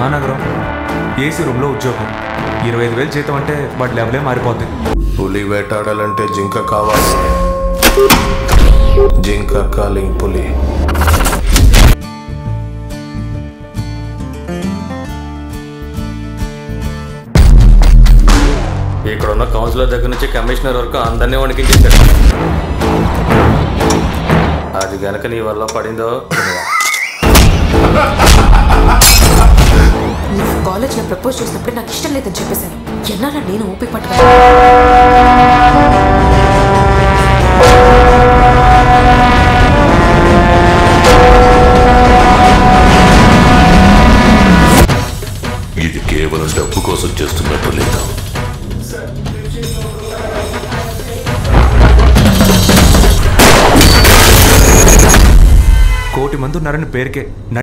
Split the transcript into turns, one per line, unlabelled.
మహానగరం ఏసీ రూమ్లో ఉద్యోగం ఇరవై ఐదు వేలు జీతం అంటే వాటి లెవెలే మారిపోద్ది
పులి వేటాడాలంటే జింక కావాలి జింక కాలింగ్ పులి
ఇక్కడ ఉన్న కౌన్సిలర్ దగ్గర నుంచి కమిషనర్ వరకు అందరినీ వణికించేశాడు అది గనక నీ వల్ల పడిందో
నువ్వు కాలేజ్లో ప్రపోజ్ చేసినప్పుడు నాకు ఇష్టం లేదని చెప్పేశాను ఎన్నాళ్ళ నేను ఊపి పట్టుగా
ఇది కేవలం డబ్బు కోసం చేస్తున్నట్టు లేదా
కోటి మంది ఉన్నారని పేరుకే